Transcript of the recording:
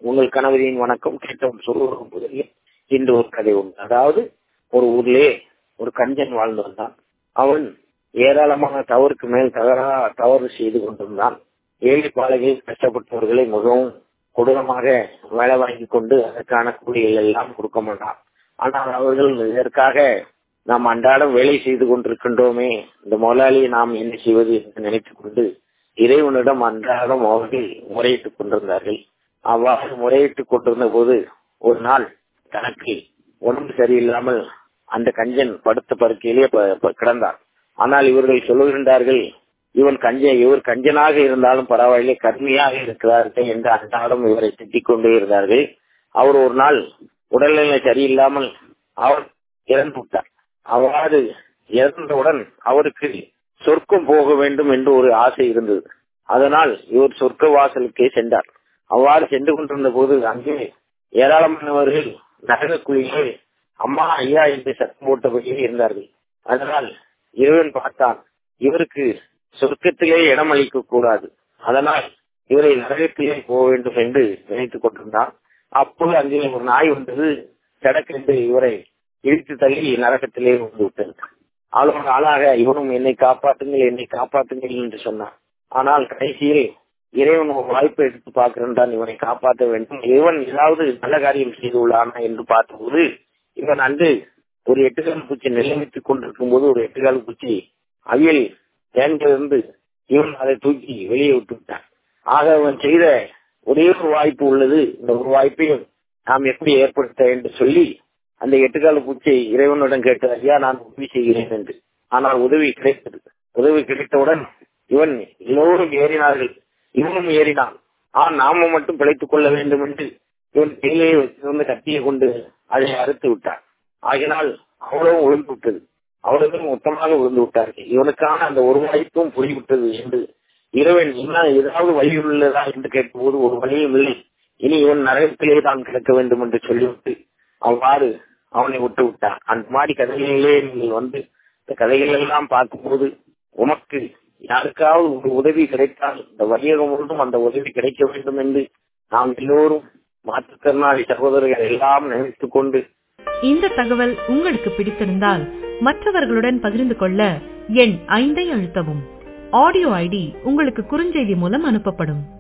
உங்கள் கணவரின் வணக்கம் கேட்டவன் சொல்லுவோம் முதலில் இன்று ஒரு கதை உண்டு அதாவது ஒரு ஊர்லே ஒரு கஞ்சன் வாழ்ந்து வந்தான் அவன் ஏராளமான தவறுக்கு மேல் தவறா தவறு செய்து கொண்டிருந்தான் ஏழை பாலைகள் கஷ்டப்பட்டவர்களை மிகவும் கொடூரமாக வேலை வாங்கி கொண்டு அதற்கான கூலிகள் எல்லாம் கொடுக்க மாட்டான் ஆனால் அவர்கள் இதற்காக நாம் அன்றாடம் வேலை செய்து கொண்டிருக்கின்றோமே இந்த முதலாளியை நாம் என்ன செய்வது என்று நினைத்துக் கொண்டு இறைவனிடம் அன்றாடம் அவர்கள் முறையிட்டுக் கொண்டிருந்தார்கள் அவ்வாறு முறையிட்டுக் கொண்டிருந்த போது ஒரு நாள் தனக்கு உடம்பு சரியில்லாமல் அந்த கஞ்சன் படுத்த படுக்கையிலே கிடந்தார் ஆனால் இவர்கள் சொல்லுகின்றார்கள் இவன் கஞ்சன் இவர் கஞ்சனாக இருந்தாலும் பரவாயில்லை கருமையாக இருக்கிறார்கள் என்று அன்றாடம் இவரை திட்டிக் கொண்டே இருந்தார்கள் அவர் ஒரு நாள் உடல்நிலை சரியில்லாமல் அவர் இறந்து விட்டார் அவ்வாறு இறந்தவுடன் அவருக்கு சொர்க்கம் போக வேண்டும் என்று ஒரு ஆசை இருந்தது அதனால் இவர் சொர்க்க வாசலுக்கே சென்றார் அவ்வாறு சென்று கொண்டிருந்த போது அங்கே ஏராளமானவர்கள் நரக குழிகள் அம்மா ஐயா என்று சத்தம் போட்டபடியே இருந்தார்கள் அதனால் இறைவன் பார்த்தான் இவருக்கு சொர்க்கத்திலே இடம் அளிக்க கூடாது அதனால் இவரை நரகத்திலே போக வேண்டும் என்று நினைத்துக் கொண்டிருந்தான் அப்போது அங்கே ஒரு நாய் வந்தது சடக்கென்று இவரை இழுத்து தள்ளி நரகத்திலே வந்து விட்டது ஆளோட ஆளாக இவனும் என்னை காப்பாற்றுங்கள் என்னை காப்பாற்றுங்கள் என்று சொன்னான் ஆனால் கடைசியில் இறைவன் ஒரு வாய்ப்பை எடுத்து பார்க்கிறேன் இவனை காப்பாற்ற வேண்டும் இவன் ஏதாவது நல்ல காரியம் செய்து உள்ளானா என்று பார்த்தபோது இவன் அன்று ஒரு எட்டுக்கால் பூச்சி நிலைமைத்துக் கொண்டிருக்கும் போது ஒரு எட்டுக்கால் பூச்சி அவியல் தேங்கிலிருந்து இவன் அதை தூக்கி வெளியே விட்டு விட்டான் ஆக அவன் செய்த ஒரே ஒரு வாய்ப்பு உள்ளது இந்த ஒரு வாய்ப்பையும் நாம் எப்படி ஏற்படுத்த என்று சொல்லி அந்த எட்டுக்கால பூச்சியை இறைவனுடன் கேட்டு ஐயா நான் உதவி செய்கிறேன் என்று ஆனால் உதவி கிடைத்தது உதவி கிடைத்தவுடன் இவன் எல்லோரும் ஏறினார்கள் இவனும் ஏறினான் ஆன் நாம மட்டும் பிழைத்துக் கொள்ள வேண்டும் என்று இவன் கையிலே வச்சிருந்த கத்தியை கொண்டு அதை அறுத்து விட்டான் ஆகினால் அவ்வளவு விழுந்து விட்டது அவ்வளவு மொத்தமாக விழுந்து விட்டார்கள் இவனுக்கான அந்த ஒரு வாய்ப்பும் போய்விட்டது என்று இறைவன் என்ன ஏதாவது வழி உள்ளதா என்று கேட்கும்போது ஒரு வழியும் இல்லை இனி இவன் நரகத்திலே தான் கிடக்க வேண்டும் என்று சொல்லிவிட்டு அவ்வாறு அவனை விட்டு விட்டான் அந்த மாதிரி கதைகளிலே நீங்கள் வந்து இந்த கதைகள் எல்லாம் பார்க்கும்போது உமக்கு யாருக்காவது ஒரு உதவி கிடைத்தால் இந்த வணிகம் முழுதும் அந்த உதவி கிடைக்க வேண்டும் என்று நாம் எல்லோரும் மாற்றுத்திறனாளி சகோதரர்கள் எல்லாம் நினைத்துக் கொண்டு இந்த தகவல் உங்களுக்கு பிடித்திருந்தால் மற்றவர்களுடன் பகிர்ந்து கொள்ள எண் ஐந்தை அழுத்தவும் ஆடியோ ஐடி உங்களுக்கு குறுஞ்செய்தி மூலம் அனுப்பப்படும்